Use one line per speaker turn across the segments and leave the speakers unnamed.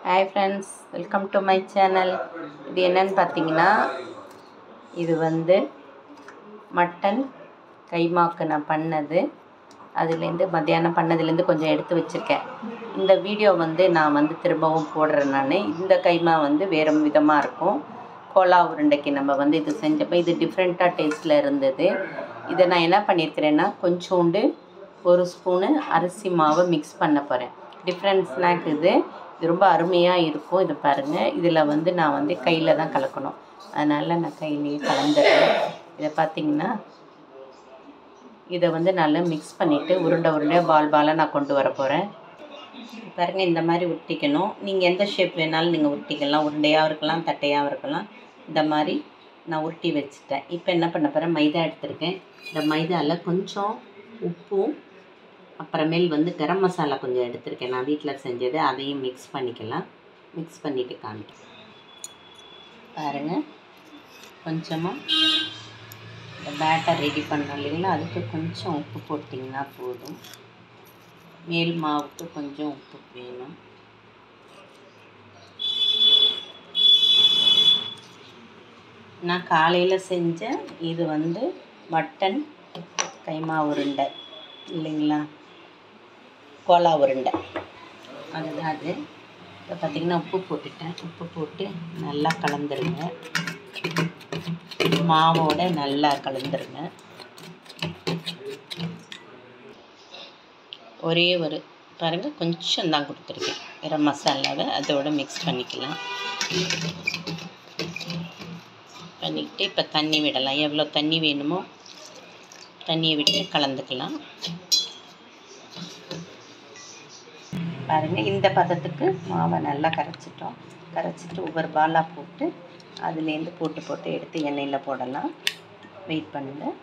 hi friends welcome to my channel இது என்னன்னு பார்த்தீங்கன்னா இது வந்து மட்டன் கைமாக்கு நான் பண்ணது அதுலேருந்து மத்தியானம் பண்ணதுலேருந்து கொஞ்சம் எடுத்து வச்சுருக்கேன் இந்த வீடியோ வந்து நான் வந்து திரும்பவும் போடுறேன் நான் இந்த கைமா வந்து வேறு விதமாக இருக்கும் கோலா உருண்டைக்கு நம்ம வந்து இது செஞ்சப்போ இது டிஃப்ரெண்ட்டாக டேஸ்ட்டில் இருந்தது இதை நான் என்ன பண்ணியிருக்கிறேன்னா கொஞ்சோண்டு ஒரு ஸ்பூனு அரிசி மாவை மிக்ஸ் பண்ண போகிறேன் டிஃப்ரெண்ட் ஸ்நாக் இது இது ரொம்ப அருமையாக இருக்கும் இது பாருங்கள் இதில் வந்து நான் வந்து கையில் தான் கலக்கணும் அதனால் நான் கையிலேயே கலந்துடுறேன் இதை பார்த்தீங்கன்னா இதை வந்து நல்லா மிக்ஸ் பண்ணிவிட்டு உருண்டை உருண்டையாக பால் பாலாக நான் கொண்டு வர போகிறேன் பாருங்கள் இந்த மாதிரி உருட்டிக்கணும் நீங்கள் எந்த ஷேப் வேணாலும் நீங்கள் உருட்டிக்கலாம் உருண்டையாக இருக்கலாம் தட்டையாகவும் இருக்கலாம் இந்த மாதிரி நான் உருட்டி வச்சுட்டேன் இப்போ என்ன பண்ண போகிறேன் மைதா எடுத்திருக்கேன் இந்த மைதாவில் கொஞ்சம் உப்பும் அப்புறமேல் வந்து கரம் மசாலா கொஞ்சம் எடுத்திருக்கேன் நான் வீட்டில் செஞ்சது அதையும் மிக்ஸ் பண்ணிக்கலாம் மிக்ஸ் பண்ணிவிட்டு காமிக்கிறேன் பாருங்கள் கொஞ்சமாக இந்த பேட்டர் ரெடி பண்ணோம் இல்லைங்களா அதுக்கு கொஞ்சம் உப்பு போட்டிங்கன்னா போதும் மேல் மாவுக்கு கொஞ்சம் உப்பு வேணும் நான் காலையில் செஞ்ச இது வந்து மட்டன் கைமா உருண்டை இல்லைங்களா கோலா உருண்டை அதுதான் அது இப்போ பார்த்திங்கன்னா உப்பு போட்டுட்டேன் உப்பு போட்டு நல்லா கலந்துருங்க மாவோட நல்லா கலந்துருங்க ஒரே ஒரு பாருங்கள் கொஞ்சம் தான் கொடுத்துருக்கேன் வேறு மசாலாவை அதோட மிக்ஸ் பண்ணிக்கலாம் பண்ணிக்கிட்டு இப்போ தண்ணி விடலாம் எவ்வளோ தண்ணி வேணுமோ தண்ணியை விட்டு கலந்துக்கலாம் பாருங்கள் இந்த பதத்துக்கு மாவை நல்லா கரைச்சிட்டோம் கரைச்சிட்டு ஒவ்வொரு பாலாக போட்டு அதுலேருந்து போட்டு போட்டு எடுத்து எண்ணெயில் போடலாம் வெயிட் பண்ணுங்கள்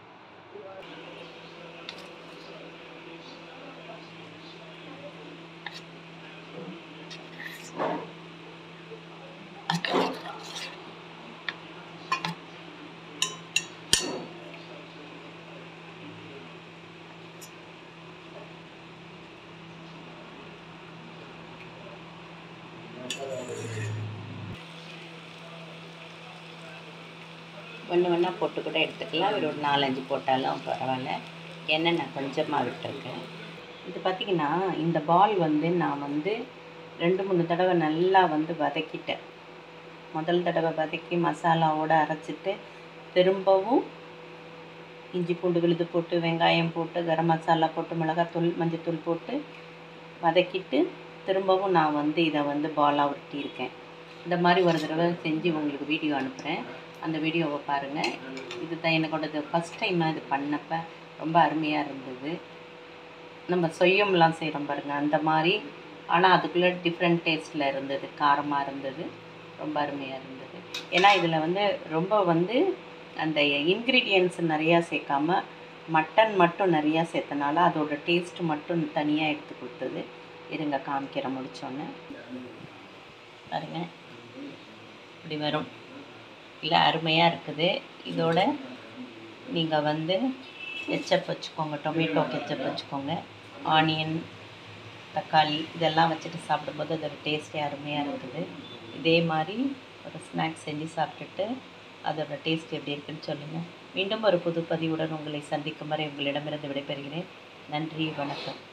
ஒன்று ஒன்றா போட்டு கூட எடுத்துக்கலாம் ஒரு ஒரு நாலஞ்சு போட்டாலும் பரவாயில்ல எண்ணெய் நான் கொஞ்சமாக விட்டுருக்கேன் இது பார்த்திங்கன்னா இந்த பால் வந்து நான் வந்து ரெண்டு மூணு தடவை நல்லா வந்து வதக்கிட்டேன் முதல் தடவை வதக்கி மசாலாவோடு அரைச்சிட்டு திரும்பவும் இஞ்சி பூண்டு விழுது போட்டு வெங்காயம் போட்டு கரம் மசாலா போட்டு மிளகாத்தூள் மஞ்சத்தூள் போட்டு வதக்கிட்டு திரும்பவும் நான் வந்து இதை வந்து பாலாக உருட்டியிருக்கேன் இந்த மாதிரி ஒரு தடவை செஞ்சு உங்களுக்கு வீடியோ அனுப்புகிறேன் அந்த வீடியோவை பாருங்கள் இது தான் எனக்கோடது ஃபஸ்ட் டைமாக இது பண்ணப்போ ரொம்ப அருமையாக இருந்தது நம்ம சொய்யம்லாம் செய்கிறோம் பாருங்கள் அந்த மாதிரி ஆனால் அதுக்குள்ளே டிஃப்ரெண்ட் டேஸ்ட்டில் இருந்தது காரமாக இருந்தது ரொம்ப அருமையாக இருந்தது ஏன்னா இதில் வந்து ரொம்ப வந்து அந்த இன்க்ரீடியன்ஸ் நிறையா சேர்க்காம மட்டன் மட்டும் நிறையா சேர்த்தனால அதோட டேஸ்ட் மட்டும் தனியாக எடுத்து கொடுத்தது இருங்க காமிக்கிற முடித்தோன்னே பாருங்கள் இப்படி வரும் இல்லை அருமையாக இருக்குது இதோட நீங்கள் வந்து கெச்சப் வச்சுக்கோங்க டொமேட்டோ கெச்சப் வச்சுக்கோங்க ஆனியன் தக்காளி இதெல்லாம் வச்சுட்டு சாப்பிடும்போது அதோட டேஸ்ட்டே அருமையாக இருக்குது இதே மாதிரி ஒரு ஸ்நாக்ஸ் செஞ்சு சாப்பிட்டுட்டு அதோட டேஸ்ட் எப்படி இருக்குன்னு சொல்லுங்கள் மீண்டும் ஒரு புது பதிவுடன் உங்களை சந்திக்கும் வரை உங்களிடமிருந்து விடைபெறுகிறேன் நன்றி வணக்கம்